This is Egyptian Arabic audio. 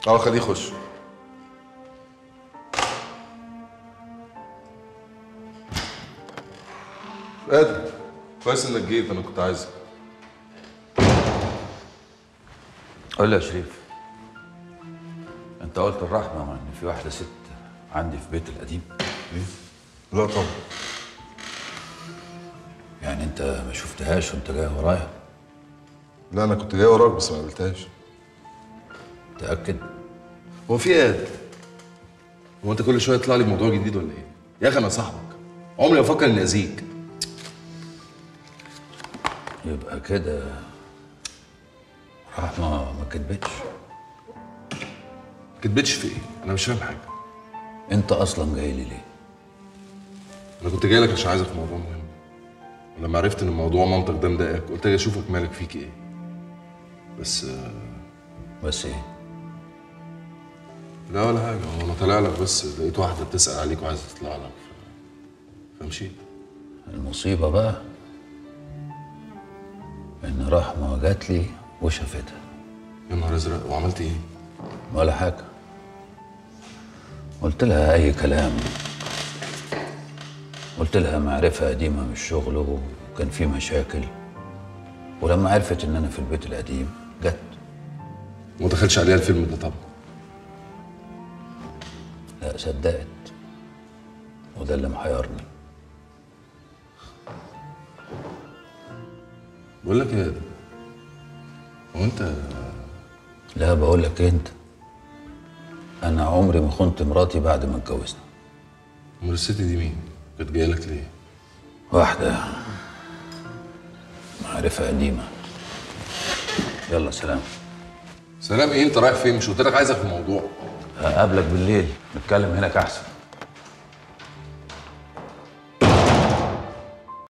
اه خليه يخش ادم كويس انك جيت انا كنت عايزك قول لي يا شريف انت قلت الرحمه ان في واحده ست عندي في بيت القديم لا طبعا يعني انت ما شفتهاش وانت جاي ورايا لا انا كنت جاي وراك بس ما قابلتهاش تاكد هو في ايه هو انت كل شويه يطلع لي موضوع جديد ولا ايه يا اخي انا صاحبك عمري ما افكر اني اذيك يبقى كده رحمه ما كدبتش كدبتش في ايه انا مش فاهم حاجه انت اصلا جاي لي ليه انا كنت جاي لك عشان عايزك في موضوع مهم ولما عرفت ان موضوع مامتك ده مضايقك قلت اجي اشوفك مالك فيك ايه بس آه، بس ايه لا ولا حاجه هو انا طالع لك بس لقيت واحده بتسال عليك وعايزه تطلع لك ف- فمشيت المصيبه بقى ان رحمه جات لي وشافتها يا نهار ازرق وعملت ايه؟ ولا حاجه قلت لها اي كلام قلت لها معرفه قديمه من الشغل وكان في مشاكل ولما عرفت ان انا في البيت القديم جت وما دخلش عليها الفيلم ده طبعا لا صدقت وده اللي محيرني بقول لك ايه يا ادم هو انت لا بقول لك إيه انت انا عمري ما خنت مراتي بعد ما اتجوزنا امال الست دي مين؟ كانت جايه لك ليه؟ واحده معرفه قديمه يلا سلام سلام ايه انت رايح فين؟ مش قلت لك عايزك في موضوع هقابلك بالليل نتكلم هناك احسن